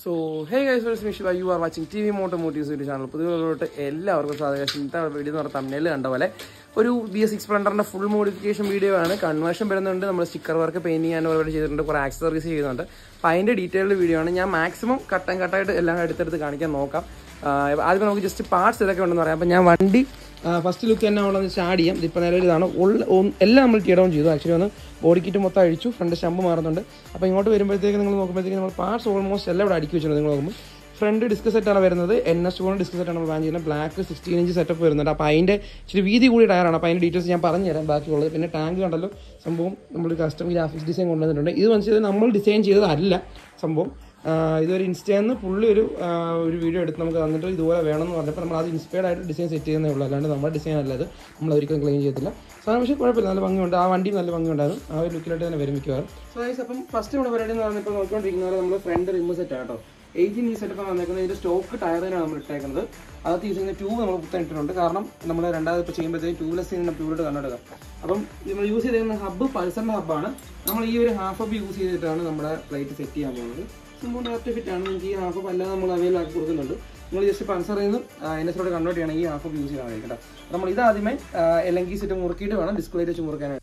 so hey guys വെൽസ് മിഷ് you are watching T V Motomotives YouTube channel പുതിയതോട്ട് എല്ലാവർക്കും സ്വാഗതം ഇന്നത്തെ വീഡിയോ എന്ന് പറഞ്ഞാൽ തമ്മിൽ കണ്ട പോലെ ഒരു ബി എസ് സിക്സ് സ്പ്ലെൻഡറിന്റെ ഫുൾ മോഡിഫിക്കേഷൻ വീഡിയോ ആണ് കൺവേർഷൻ വരുന്നുണ്ട് നമ്മൾ സ്റ്റിക്കർ വർക്ക് പെയിന്റിങ് ചെയ്യാൻ പരിപാടി ചെയ്തിട്ടുണ്ട് കുറേ ആക്സസറീസ് ചെയ്യുന്നുണ്ട് അപ്പോൾ അതിന്റെ ഡീറ്റെയിൽഡ് വീഡിയോ ആണ് ഞാൻ മാക്സിമം കട്ടൻ കട്ടായിട്ട് എല്ലാം എടുത്തെടുത്ത് കാണിക്കാൻ നോക്കാം ആഹ് ആദ്യം നമുക്ക് ജസ്റ്റ് പാർട്സ് ഇതൊക്കെ ഉണ്ടെന്ന് പറയാം അപ്പോൾ ഞാൻ വണ്ടി ഫസ്റ്റ് ലുക്ക് തന്നെ അവിടെ സ്റ്റാർട്ട് ചെയ്യാം ഇതിപ്പോൾ നിലവിൽ ഇതാണ് ഉള്ള ഒന്ന് എല്ലാം നമ്മൾ ടീ ഡൗൺ ചെയ്തു ആക്ച്വലി ഒന്ന് ബോഡി കിറ്റ് മൊത്തം അഴിച്ചു ഫ്രണ്ട് സ്റ്റമ്പ് മാറുന്നുണ്ട് അപ്പോൾ ഇങ്ങോട്ട് വരുമ്പോഴത്തേക്ക് നിങ്ങൾ നോക്കുമ്പോഴത്തേക്ക് നമ്മൾ പാർട്സ് ഓൾമോസ്റ്റ് എല്ലാം ഇവിടെ അടുക്കി വെച്ചിട്ടുണ്ട് നിങ്ങൾ നോക്കുമ്പോൾ ഫ്രണ്ട് ഡിസ്ക് സെറ്റാണ് വരുന്നത് എൻ എസ് ടു ഡിസ്ക് സെറ്റാണ് നമ്മൾ വാൻ ചെയ്യുന്നത് ബ്ലാക്ക് സിക്സ്റ്റീൻ ഇഞ്ച് സെറ്റപ്പ് വരുന്നുണ്ട് അപ്പോൾ അതിൻ്റെ ഇച്ചിരി വീതി കൂടി ടയറാണ് അപ്പോൾ അതിൻ്റെ ഡീറ്റെയിൽസ് ഞാൻ പറഞ്ഞു തരാം ബാക്കിയുള്ളത് പിന്നെ ടാങ്ക് കണ്ടല്ലോ സംഭവം നമ്മൾ കസ്റ്റം ഗ്രാഫിക്സ് ഡിസൈൻ കൊണ്ടുവന്നിട്ടുണ്ട് ഇത് മനസ്സിലായത് നമ്മൾ ഡിസൈൻ ചെയ്തതല്ല സംഭവം ആഹ് ഇതൊരു ഇൻസ്റ്റയിൽ നിന്ന് പുള്ളി ഒരു ആഹ് ഒരു വീഡിയോ എടുത്ത് നമുക്ക് തന്നിട്ട് ഇതുപോലെ വേണമെന്ന് പറഞ്ഞപ്പോൾ നമ്മൾ അത് ഇൻസ്പയർഡ് ആയിട്ട് ഡിസൈൻ സെറ്റ് ചെയ്യുന്നേ ഉള്ളൂ അല്ലാണ്ട് നമ്മുടെ ഡിസൈൻ അല്ല അത് നമ്മൾ ഒരിക്കലും ക്ലെയിം ചെയ്തില്ല സാധനം പക്ഷേ കുഴപ്പമില്ല നല്ല ഭംഗിയുണ്ട് ആ വണ്ടി നല്ല ഭംഗിയുണ്ടായിരുന്നു ആ ഒരു ലുക്കിലായിട്ട് തന്നെ വരും മിക്കവാറും സോ ഗൈസ് അപ്പം ഫസ്റ്റ് നമ്മുടെ പരിപാടി എന്ന് പറഞ്ഞാൽ ഇപ്പോൾ നോക്കിക്കൊണ്ടിരിക്കുന്ന പോലെ നമ്മൾ ഫ്രണ്ട് റിമ് സെറ്റ് ആട്ടോ എയ്റ്റീൻ ഈ സെറ്റപ്പ് വന്നേക്കുന്നത് ഇതിന്റെ സ്റ്റോക്ക് ടയറിനാണ് നമ്മൾ ഇട്ടേക്കുന്നത് അകത്ത് യൂസ് ചെയ്യുന്ന ട്യൂബ് നമ്മൾ പുത്തൻ ഇട്ടിട്ടുണ്ട് കാരണം നമ്മൾ രണ്ടാമത് ഇപ്പോൾ ചെയ്യുമ്പോഴത്തേക്ക് ട്യൂബ്ലെസ് ചെയ്യുന്ന ട്യൂബിലോട്ട് കണ്ണെടുക്കുക അപ്പം നമ്മൾ യൂസ് ചെയ്തിരിക്കുന്ന ഹബ്ബ് പൾസറിന്റെ ഹബ്ബാണ് നമ്മൾ ഈ ഒരു ഹാഫ് ഹബ് യൂസ് ചെയ്തിട്ടാണ് നമ്മുടെ പ്ലേറ്റ് സെറ്റ് ചെയ്യാൻ പോകുന്നത് സംഭവം ഡയറക്റ്റ് ഫിറ്റ് ആണ് നിങ്ങൾക്ക് ഈ ഹാഫ് ഹബ് അല്ലാതെ നമ്മൾ അവൈലബിൾ ആക്കി കൊടുക്കുന്നുണ്ട് നിങ്ങൾ ജസ്റ്റ് പൾസറിൽ നിന്ന് എൻ എസിലോട്ട് കൺവേർട്ട് ചെയ്യണമെങ്കിൽ ഈ ഹാഫ് ഹബ് യൂസ് ചെയ്യാൻ വേണ്ടി കേട്ടോ നമ്മൾ ഇത് ആദ്യമേ എല്ലെങ്കിൽ സെറ്റ് മുറുക്കിയിട്ട് വേണം ഡിസ്പ്ലേ വെച്ച് മുറുക്കാനായിട്ട്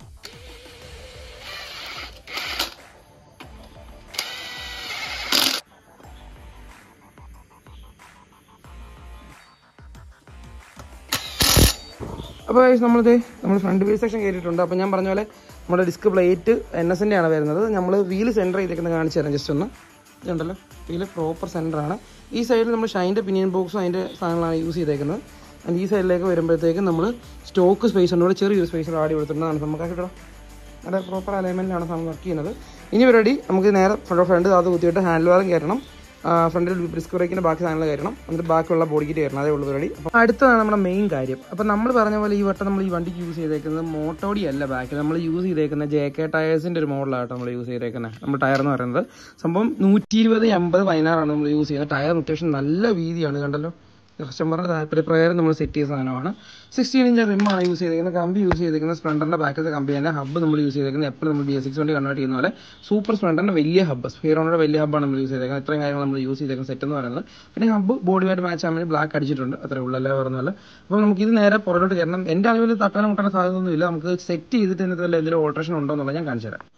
അപ്പോൾ നമ്മളിത് നമ്മൾ ഫ്രണ്ട് വീൽ സെക്ഷൻ കയറിയിട്ടുണ്ട് അപ്പോൾ ഞാൻ പറഞ്ഞ പോലെ നമ്മുടെ ഡിസ്ക് പ്ലേറ്റ് എൻ എസിൻ്റെ ആണ് വരുന്നത് നമ്മൾ വീല് സെൻറ്റർ ചെയ്തേക്കുന്നത് കാണിച്ചു തരാം ജസ്റ്റ് ഒന്ന് ഇതുണ്ടല്ലോ വീല് പ്രോപ്പർ സെൻറ്ററാണ് ഈ സൈഡിൽ നമ്മൾ ഷൈൻ്റെ പിനിയൻ ബോക്സും അതിൻ്റെ സാധനങ്ങളാണ് യൂസ് ചെയ്തേക്കുന്നത് ആൻഡ് ഈ സൈഡിലേക്ക് വരുമ്പോഴത്തേക്കും നമ്മൾ സ്റ്റോക്ക് സ്പേസ് ഉണ്ട് ഇവിടെ ചെറിയൊരു സ്പേസ് ആടി കൊടുത്തിട്ടുള്ളതാണ് നമുക്ക് കിട്ടണം നല്ല പ്രോപ്പർ അലൈൻമെൻറ്റിലാണ് നമ്മൾ വർക്ക് ചെയ്യുന്നത് ഇനി പരിപാടി നമുക്ക് നേരെ ഫ്രണ്ട് അത് കുത്തിയിട്ട് ഹാൻഡിൽ വാറും കയറണം ഫ്രണ്ടിൽ ഡിസ്ക് ബ്രേക്കിന്റെ ബാക്കി സാധനങ്ങൾ കയറണം എന്നിട്ട് ബാക്കിയുള്ള ബോഡി കിറ്റ് കയറണം അതേ ഉള്ളൂ പരിപാടി അപ്പോൾ അടുത്തതാണ് നമ്മുടെ മെയിൻ കാര്യം അപ്പോൾ നമ്മൾ പറഞ്ഞ പോലെ ഈ വട്ടം നമ്മൾ ഈ വണ്ടിക്ക് യൂസ് ചെയ്തേക്കുന്നത് മോട്ടോഡി അല്ല ബാക്കിൽ നമ്മൾ യൂസ് ചെയ്തേക്കുന്ന ജെ കെ ടയേഴ്സിന്റെ ഒരു മോഡലാട്ടോ നമ്മൾ യൂസ് ചെയ്തേക്കുന്നത് നമ്മൾ ടയർ എന്ന് പറയുന്നത് സംഭവം നൂറ്റി ഇരുപത് എൺപത് പതിനാറാണ് നമ്മൾ യൂസ് ചെയ്യുന്നത് ടയർ അത്യാവശ്യം നല്ല വീതിയാണ് കണ്ടല്ലോ കസ്റ്റമറുടെ താല്പര്യപ്രകാരം നമ്മൾ സെറ്റ് ചെയ്ത സാധനമാണ് സിക്സ്റ്റീൻ ഇഞ്ച് റിമ്മാണ് യൂസ് ചെയ്തിരിക്കുന്നത് കമ്പി യൂസ് ചെയ്തിരിക്കുന്നത് സ്പ്ലെൻഡറിന്റെ ബാക്കിലത്തെ കമ്പി തന്നെ ഹബ്ബ് നമ്മൾ യൂസ് ചെയ്തിരിക്കുന്നത് എപ്പോഴും നമ്മൾ ബി എസ് സിക്സ് വണ്ടി കൺവേർട്ട് ചെയ്യുന്ന പോലെ സൂപ്പർ സ്പ്ലെൻഡറിന്റെ വലിയ ഹബ്ബ് സ്പീറോണിന്റെ വലിയ ഹബ്ബാണ് നമ്മൾ യൂസ് ചെയ്തിരിക്കുന്നത് ഇത്രയും കാര്യങ്ങൾ നമ്മൾ യൂസ് ചെയ്തിരിക്കുന്ന സെറ്റ് എന്ന് പറയുന്നത് പിന്നെ ഹബ്ബ് ബോഡിയുമായിട്ട് മാച്ച് ആവാൻ വേണ്ടി ബ്ലാക്ക് അടിച്ചിട്ടുണ്ട് അത്രേ ഉള്ളൂ അല്ലേ പറഞ്ഞാൽ അപ്പോൾ നമുക്ക് ഇത് നേരെ പുറകോട്ട് കയറണം എൻ്റെ അറിവിൽ തട്ടാനും മുട്ടാനും സാധ്യതയൊന്നുമില്ല നമുക്ക് സെറ്റ് ചെയ്തിട്ട് ഇതിനകത്ത് വല്ല എന്തെങ്കിലും ഓൾട്രേഷൻ ഉണ്ടോ എന്നുള്ളത് ഞാൻ കാണിച്ചു തരാം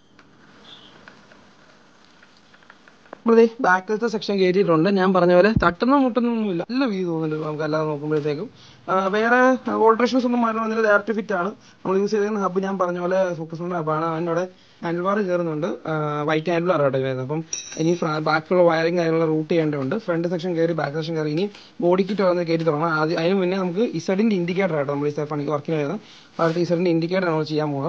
നമ്മളിതേ ബാക്കിലത്തെ സെക്ഷൻ കയറ്റിയിട്ടുണ്ട് ഞാൻ പറഞ്ഞ പോലെ തട്ടുന്ന മുട്ടുന്നൊന്നുമില്ല നല്ല വീതി തോന്നുന്നുണ്ട് നമുക്ക് അല്ലാതെ നോക്കുമ്പോഴത്തേക്കും ആ, വേറെ ഓൾട്രേഷൻസ് ഒന്നും മാറ്റണം വന്നിട്ട് ഡയറക്റ്റ് ഫിറ്റ് ആണ് നമ്മൾ യൂസ് ചെയ്തിരുന്ന ഹബ്ബ് ഞാൻ പറഞ്ഞ പോലെ ഫോക്കസിന്റെ ഹബ്ബാണ് അതിനോടെ ഹാൻഡിൽ ബാർ കയറുന്നുണ്ട് വൈറ്റ് ഹാൻഡിൽ ബാർ ആട്ടോ വരുന്നത് അപ്പം ഇനി ഫ്ര- ബാക്കിയുള്ള വയറിങ് കാര്യങ്ങൾ റൂട്ട് ചെയ്യേണ്ടതുണ്ട് ഫ്രണ്ട് സെക്ഷൻ കയറി ബാക്ക് സെക്ഷൻ കയറി ഇനി ബോഡി കിറ്റ് വന്ന് കയറ്റി തുടങ്ങണം ആദ്യം അതിന് മുന്നേ നമുക്ക് ഇസഡിന്റെ ഇൻഡിക്കേറ്റർ ആട്ടോ നമ്മൾ ഈ പണിക്ക് വർക്കിന് വരുന്നത് അടുത്ത ഇസഡിന്റെ ഇൻഡിക്കേറ്റർ നമ്മൾ ചെയ്യാൻ പോകുന്നത്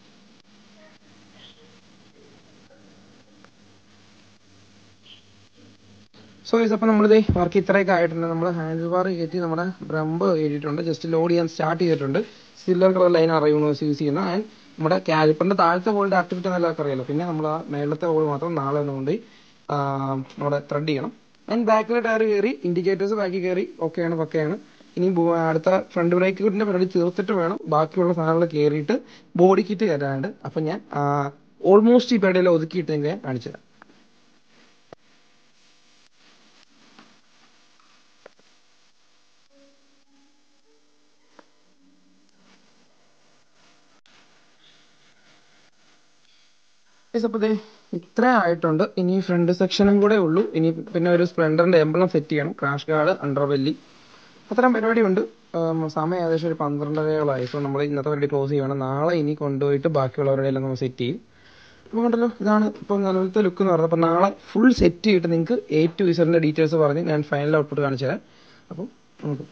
സോ ഗൈസ് അപ്പോൾ നമ്മളിത് വർക്ക് ഇത്രയൊക്കെ ആയിട്ടുണ്ട് നമ്മൾ ഹാൻഡിൽ ബാർ കയറ്റി നമ്മുടെ ബ്രമ്പ് കയറ്റിയിട്ടുണ്ട് ജസ്റ്റ് ലോഡ് ചെയ്യാൻ സ്റ്റാർട്ട് ചെയ്തിട്ടുണ്ട് സിൽവർ കളർ ലൈൻ അറിയുന്നു യൂസ് ചെയ്യുന്ന ആൻഡ് നമ്മുടെ കാലിപ്പറിന്റെ താഴത്തെ ഹോളിന്റെ ആക്ടിവിറ്റി നല്ല അറിയാലോ പിന്നെ നമ്മൾ ആ മേളത്തെ ഹോൾ മാത്രം നാളെ ഒന്ന് കൊണ്ട് നമ്മുടെ ത്രെഡ് ചെയ്യണം ആൻഡ് ബാക്കിലെ ടയർ കയറി ഇൻഡിക്കേറ്റേഴ്സ് ബാക്കി കയറി ഓക്കെയാണ് പക്കയാണ് ഇനി ബോ- അടുത്ത ഫ്രണ്ട് ബ്രേക്കിന്റെ പരിപാടി തീർത്തിട്ട് വേണം ബാക്കിയുള്ള സാധനങ്ങൾ കയറിയിട്ട് ബോഡി കിറ്റ് കയറാനുണ്ട് അപ്പം ഞാൻ ഓൾമോസ്റ്റ് ഈ പരിപാടിയെല്ലാം ഒതുക്കിയിട്ട് ഞാൻ കാണിച്ചു തരാം Guys, അപ്പൊ ദേ ഇത്ര ആയിട്ടുണ്ട് ഇനി ഫ്രണ്ട് സെക്ഷനും കൂടെ ഉള്ളൂ ഇനി പിന്നെ ഒരു സ്പ്ലെൻഡറിന്റെ എംബ്ലം സെറ്റ് ചെയ്യണം ക്രാഷ് ഗാർഡ് അണ്ടർബെല്ലി അത്തരം പരിപാടിയുണ്ട് ഉം, സമയം ഏകദേശം ഒരു പന്ത്രണ്ടരയോളായി സോ നമ്മൾ ഇന്നത്തെ വേണ്ടി ക്ലോസ് ചെയ്യണം നാളെ ഇനി കൊണ്ടുപോയിട്ട് ബാക്കിയുള്ളവരുടെ എല്ലാം നമ്മൾ സെറ്റ് ചെയ്യും അപ്പോൾ കണ്ടല്ലോ ഇതാണ് ഇപ്പോൾ നിലവിലത്തെ ലുക്ക് എന്ന് പറയുന്നത് അപ്പോൾ നാളെ ഫുൾ സെറ്റ് ചെയ്തിട്ട് നിങ്ങൾക്ക് എ ടു വിസറിന്റെ ഡീറ്റെയിൽസ് പറഞ്ഞ് ഞാൻ ഫൈനൽ ഔട്ട്പുട്ട് കാണിച്ചു തരാം അപ്പോൾ നമുക്ക്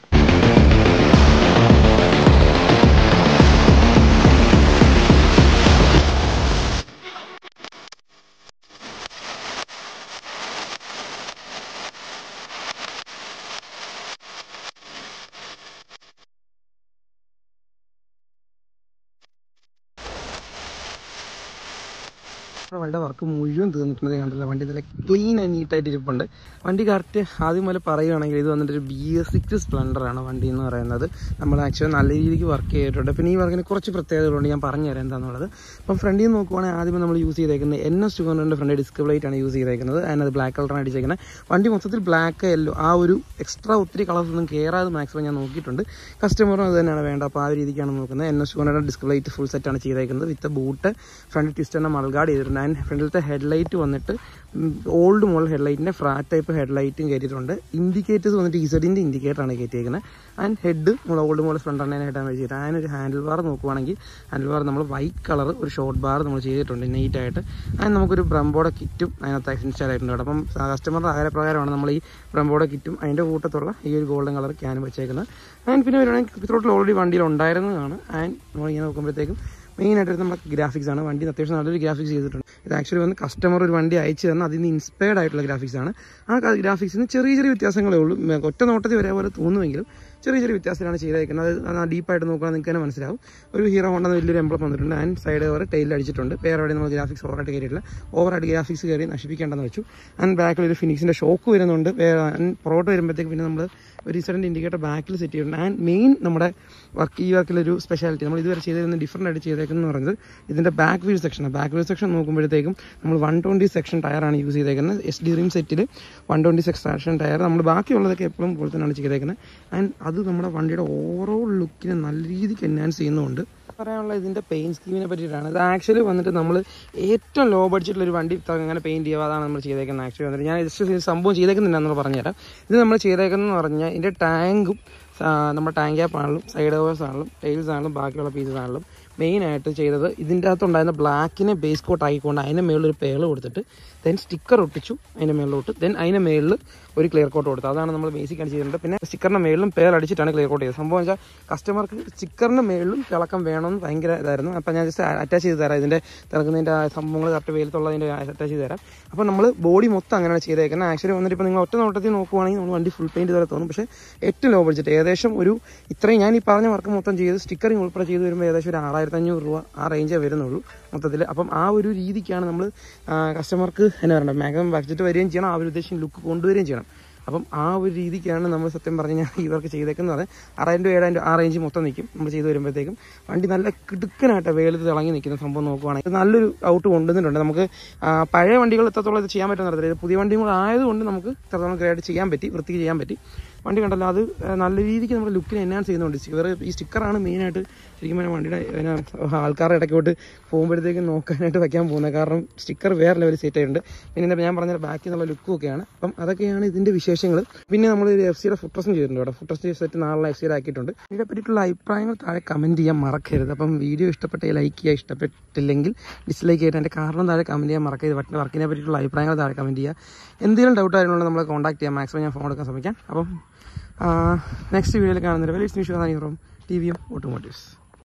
വണ്ടിയുടെ വർക്ക് മുഴുവൻ തീർന്നിട്ടുണ്ട് കണ്ടില്ല വണ്ടി നല്ല ക്ലീൻ ആൻഡ് നീറ്റായിട്ട് ഇരിപ്പുണ്ട് വണ്ടി കറക്റ്റ് ആദ്യം പോലെ പറയുകയാണെങ്കിൽ ഇത് വന്നിട്ട് ഒരു ബി എസ് സിക്സ് സ്പ്ലെൻഡർ ആണ് വണ്ടി എന്ന് പറയുന്നത് നമ്മൾ ആക്ച്വലി നല്ല രീതിക്ക് വർക്ക് ചെയ്തിട്ടുണ്ട് പിന്നെ ഈ വർക്കിന് കുറച്ച് പ്രത്യേകതകളുണ്ട് ഞാൻ പറഞ്ഞു തരാം എന്താണെന്നുള്ളത് അപ്പം ഫ്രണ്ടിൽ നിന്ന് നോക്കുവാണെങ്കിൽ ആദ്യമേ നമ്മൾ യൂസ് ചെയ്തേക്കുന്നത് എൻ എസ് ടു ഹൺഡ്രഡിൻ്റെ ഫ്രണ്ട് ഡിസ്ക് പ്ലേറ്റ് ആണ് യൂസ് ചെയ്തേക്കുന്നത് അതിനത് ബ്ലാക്ക് കളറാണ് അടിച്ചേക്കുന്നത് വണ്ടി മൊത്തത്തിൽ ബ്ലാക്ക് യെല്ലോ ആ ഒരു എക്സ്ട്രാ ഒത്തിരി കളേഴ്സ് ഒന്നും കയറാതെ മാക്സിമം ഞാൻ നോക്കിയിട്ടുണ്ട് കസ്റ്റമറും അത് തന്നെയാണ് വേണ്ടത് അപ്പോൾ ആ ഒരു രീതിക്കാണ് നോക്കുന്നത് N S two hundred disc plate full സെറ്റാണ് ചെയ്തേക്കുന്നത് വിത്ത് ബൂട്ട് ഫ്രണ്ട് ട്വിസ്റ്ററിനെ മൾഗാർഡ് ചെയ്തിട്ടുണ്ട് ആൻഡ് ഫ്രണ്ടിലത്തെ ഹെഡ്ലൈറ്റ് വന്നിട്ട് ഓൾഡ് മോഡൽ ഹെഡ്ലൈറ്റിൻ്റെ ഫ്രാറ്റ് ടൈപ്പ് ഹെഡ്ലൈറ്റും കയറ്റിയിട്ടുണ്ട് ഇൻഡിക്കേറ്റേഴ്സ് വന്നിട്ട് ഇസഡിൻ്റെ ഇൻഡിക്കേറ്ററാണ് കയറ്റിയേക്കുന്നത് ആൻഡ് ഹെഡ് നമ്മൾ ഓൾഡ് മോഡൽ ഫ്രണ്ട് തന്നെ ആയിട്ടാണ് വെച്ചിട്ട് ആൻഡ് ഒരു ഹാൻഡിൽ ബാർ നോക്കുവാണെങ്കിൽ ഹാൻഡിൽ ബാർ നമ്മൾ വൈറ്റ് കളർ ഒരു ഷോർട്ട് ബാർ നമ്മൾ ചെയ്തിട്ടുണ്ട് നീറ്റായിട്ട് ആൻഡ് നമുക്കൊരു ബ്രംബോടെ കിറ്റും അതിനകത്ത് ഇൻസ്റ്റാൾ ആയിട്ടുണ്ട് കേട്ടോ അപ്പം കസ്റ്റമറുടെ ആഗ്രഹപ്രകാരമാണ് നമ്മൾ ഈ ബ്രംബോടെ കിറ്റും അതിൻ്റെ കൂട്ടത്തുള്ള ഈ ഒരു ഗോൾഡൻ കളർ ക്യാനും വെച്ചേക്കുന്നത് ആൻഡ് പിന്നെ വരുവാണെങ്കിൽ ത്രോട്ടിൽ ഓൾറെഡി വണ്ടിയിൽ ഉണ്ടായിരുന്നതാണ് ആൻഡ് നമ്മളിങ്ങനെ നോക്കുമ്പോഴത്തേക്കും മെയിൻ ആയിട്ട് നമ്മുടെ ഗ്രാഫിക്സ് ആണ് വണ്ടി അത്യാവശ്യം നല്ലൊരു ഗ്രാഫിക്സ് ചെയ്തിട്ടുണ്ട് ഇത് ആക്ച്വലി വന്ന് കസ്റ്റമർ ഒരു വണ്ടി അയച്ചു തന്നാൽ അതിൽ നിന്ന് ഇൻസ്പയർഡ് ആയിട്ടുള്ള ഗ്രാഫിക്സ് ആണ് ആ ഗ്രാഫിക്സിന് ചെറിയ ചെറിയ വ്യത്യാസങ്ങളേ ഉള്ളൂ ഉം, ഒറ്റ നോട്ടത്തിൽ വരെ പോലെ തോന്നുമെങ്കിലും ചെറിയ ചെറിയ വ്യത്യാസത്തിലാണ് ചെയ്തേക്കുന്നത് അത് ഡീപ്പായിട്ട് നോക്കുകയാണെങ്കിൽ നിങ്ങൾക്ക് തന്നെ മനസ്സിലാവും ഒരു ഹീറോ ഹോണ്ട വലിയൊരു എംബ്ലം വന്നിട്ടുണ്ട് ആൻഡ് സൈഡ് കവർ ടൈലിൽ അടിച്ചിട്ടുണ്ട് വേറെ എവിടെ നമ്മൾ ഗ്രാഫിക്സ് ഓവറായിട്ട് കയറിയിട്ടില്ല ഓവറായിട്ട് ഗ്രാഫിക്സ് കയറി നശിപ്പിക്കേണ്ടെന്ന് വെച്ചു ആൻഡ് ബാക്കിൽ ഒരു ഫിനിക്സിൻ്റെ ഷോക്ക് വരുന്നുണ്ട് പുറോട്ട് വരുമ്പോഴത്തേക്ക് പിന്നെ നമ്മൾ ഒരു ഇൻസിഡൻറ്റ് ഇൻഡിക്കേറ്റർ ബാക്കിൽ സെറ്റ് ചെയ്തിട്ടുണ്ട് ആൻഡ് മെയിൻ നമ്മുടെ വർക്ക് ഈ വർക്കിലൊരു സ്പെഷ്യാലിറ്റി നമ്മൾ ഇതുവരെ ചെയ്തിരുന്ന ഡിഫറൻ്റ് ആയിട്ട് ചെയ്തേക്കുന്നത് പറയുന്നത് ഇതിൻ്റെ back wheel section back wheel section നോക്കുമ്പോഴത്തേക്കും നമ്മൾ വൺ ട്വൻറ്റി സെക്ഷൻ ടയറാണ് യൂസ് ചെയ്തേക്കുന്നത് എസ് ഡി റിം സെറ്റിൽ വൺ ട്വൻറ്റി സെക്ഷൻ ടയർ നമ്മൾ ബാക്കിയുള്ളതൊക്കെ എപ്പോഴും പോലെ തന്നെയാണ് ചെയ്തേക്കുന്നത് ആൻഡ് അത് നമ്മുടെ വണ്ടിയുടെ ഓവറോൾ ലുക്കിനെ നല്ല രീതിക്ക് എൻഹാൻസ് ചെയ്യുന്നുണ്ട് പറയാനുള്ള ഇതിൻ്റെ പെയിൻറ്റ് സ്കീമിനെ പറ്റിയിട്ടാണ് ഇത് ആക്ച്വലി വന്നിട്ട് നമ്മൾ ഏറ്റവും ലോ ബഡ്ജറ്റിൽ ഒരു വണ്ടി അങ്ങനെ പെയിൻറ്റ് ചെയ്യുക അതാണ് നമ്മൾ ചെയ്തേക്കുന്നത് ആക്ച്വലി വന്നിട്ട് ഞാൻ ജസ്റ്റ് സംഭവം ചെയ്തേക്കുന്നില്ല എന്ന് പറഞ്ഞുതരാം ഇത് നമ്മൾ ചെയ്തേക്കുന്നതെന്ന് പറഞ്ഞാൽ ഇതിൻ്റെ ടാങ്കും നമ്മുടെ ടാങ്ക് ക്യാപ്പ് ആണെങ്കിലും സൈഡ് ഓവേഴ്സ് ആണെങ്കിലും ടൈൽസ് ആണെങ്കിലും ബാക്കിയുള്ള പീസസ് ആണെങ്കിലും മെയിനായിട്ട് ചെയ്തത് ഇതിൻ്റെ അകത്തുണ്ടായിരുന്ന ബ്ലാക്കിനെ ബേസ് കോട്ട് ആക്കിക്കൊണ്ട് അതിൻ്റെ മേളിൽ ഒരു പേള് കൊടുത്തിട്ട് ദെൻ സ്റ്റിക്കർ ഒട്ടിച്ചു അതിൻ്റെ മേളിലോട്ട് ദെൻ അതിൻ്റെ മേളിൽ ഒരു ക്ലിയർ കോട്ട് കൊടുത്തു അതാണ് നമ്മൾ ബേസിക് ആയിട്ട് ചെയ്തിട്ടുണ്ട് പിന്നെ സ്റ്റിക്കറിൻ്റെ മേളിലും പേൾ അടിച്ചിട്ടാണ് ക്ലിയർ കോട്ട് ചെയ്തത് സംഭവം വെച്ചാൽ കസ്റ്റമർക്ക് സ്റ്റിക്കറിൻ്റെ മേളിലും തിളക്കം വേണമെന്ന് ഭയങ്കര ഇതായിരുന്നു അപ്പോൾ ഞാൻ ജസ്റ്റ് അറ്റാച്ച് ചെയ്ത് തരാം ഇതിൻ്റെ തിളക്കുന്നതിൻ്റെ സംഭവങ്ങൾ കറക്റ്റ് വെയിലത്തുള്ളതിൻ്റെ അറ്റാച്ച് ചെയ്ത് തരാം അപ്പോൾ നമ്മൾ ബോഡി മൊത്തം അങ്ങനെയാണ് ചെയ്തേക്കുന്നത് ആക്ച്വലി വന്നിട്ട് ഇപ്പോൾ നിങ്ങൾ ഒറ്റ നോട്ടത്തിൽ നോക്കുവാണെങ്കിൽ നമ്മൾ വണ്ടി ഫുൾ പെയിൻറ്റ് പോലെ തോന്നും പക്ഷേ ഏറ്റവും ലോ ബഡ്ജറ്റ് ഏകദേശം ഒരു ഇത്രയും ഞാൻ ഈ പറഞ്ഞ വർക്ക് മൊത്തം ചെയ്ത് സ്റ്റിക്കറിങ് ഉൾപ്പെടെ ചെയ്ത് വരുമ്പോൾ ഏകദേശം ഒരു ആറായിരത്തി അഞ്ഞൂറ് രൂപ ആ റേഞ്ചേ വരുന്നുള്ളൂ മൊത്തത്തിൽ അപ്പം ആ ഒരു രീതിക്കാണ് നമ്മൾ കസ്റ്റമർക്ക് എന്നാ പറയണ്ടത് മാക്സിമം ബഡ്ജറ്റ് വരികയും ചെയ്യണം ആ ഒരു ഉദ്ദേശം ലുക്ക് കൊണ്ടുവരികയും ചെയ്യണം അപ്പം ആ ഒരു രീതിക്കാണ് നമ്മൾ സത്യം പറഞ്ഞു കഴിഞ്ഞാൽ ഈ വർക്ക് ചെയ്തേക്കുന്നത് ആറായിരം രൂപ ഏഴായിരം രൂപ ആ റേഞ്ച് മൊത്തം നിൽക്കും നമ്മൾ ചെയ്ത് വരുമ്പോഴത്തേക്കും വണ്ടി നല്ല കിടുക്കനായിട്ട് വെയിലത്ത് തിളങ്ങി നിൽക്കുന്ന സംഭവം നോക്കുവാണെങ്കിൽ ഇത് നല്ലൊരു ഔട്ട് കൊണ്ടുവന്നിട്ടുണ്ട് നമുക്ക് ആ, പഴയ വണ്ടികൾ എത്രത്തോളം ഇത് ചെയ്യാൻ പറ്റുന്ന അറിയത്തില്ല ഇത് പുതിയ വണ്ടിയും കൂടെ ആയതുകൊണ്ട് നമുക്ക് ഇത്രത്തോളം ഗ്രേഡ് ചെയ്യാൻ പറ്റി വൃത്തിക്ക് ചെയ്യാൻ പറ്റി വണ്ടി കണ്ടല്ലോ അത് ആ, നല്ല രീതിക്ക് നമ്മുടെ ലുക്കിനെ എൻഹാൻസ് ചെയ്യുന്നുണ്ട് സ്റ്റിക്കർ ഈ സ്റ്റിക്കറാണ് മെയിനായിട്ട് ശരിക്കും പറഞ്ഞാൽ വണ്ടിയുടെ അതിനെ ആൾക്കാരുടെ ഇടയ്ക്കോട്ട് പോകുമ്പോഴത്തേക്കും നോക്കാനായിട്ട് വെക്കാൻ പോകുന്നത് കാരണം സ്റ്റിക്കർ വേറെ ലെവൽ സെറ്റ് ആയിട്ടുണ്ട് പിന്നെ ഇതിന്റെ ഞാൻ പറഞ്ഞ ബാക്കി എന്നുള്ള ലുക്കും ഒക്കെയാണ് അപ്പം അതൊക്കെയാണ് ഇതിന്റെ വിശേഷങ്ങൾ പിന്നെ നമ്മൾ ഒരു എഫ് സിയുടെ ഫുട്രസും ചെയ്തിട്ടുണ്ട് കേട്ടോ ഫുട്രസ് സെറ്റ് നാളെ എഫ് സിയുടെ ആക്കിയിട്ടുണ്ട് ഇതിനെ പറ്റിയിട്ടുള്ള അഭിപ്രായങ്ങൾ താഴെ കമന്റ് ചെയ്യാൻ മറക്കരുത് അപ്പം വീഡിയോ ഇഷ്ടപ്പെട്ട ലൈക്ക് ചെയ്യുക ഇഷ്ടപ്പെട്ടില്ലെങ്കിൽ ഡിസ്ലൈക്ക് ചെയ്തിട്ട് എൻ്റെ കാരണം താഴെ കമന്റ് ചെയ്യാൻ മറക്കരുത് വട്ടിൻ്റെ വർക്കിനെ പറ്റിയിട്ടുള്ള അഭിപ്രായങ്ങൾ താഴെ കമന്റ് ചെയ്യുക എന്തെങ്കിലും ഡൗട്ട് ആയിരുന്നുള്ള നമ്മളെ കോൺടാക്ട് ചെയ്യാം മാക്സിമം ഞാൻ ഫോൺ എടുക്കാൻ ശ്രമിക്കാം അപ്പം നെക്സ്റ്റ് വീഡിയോയിൽ കാണുന്നവരെ വലിയ വിഷയം ടി വിയും ഓട്ടോമോട്ടീവ്സ്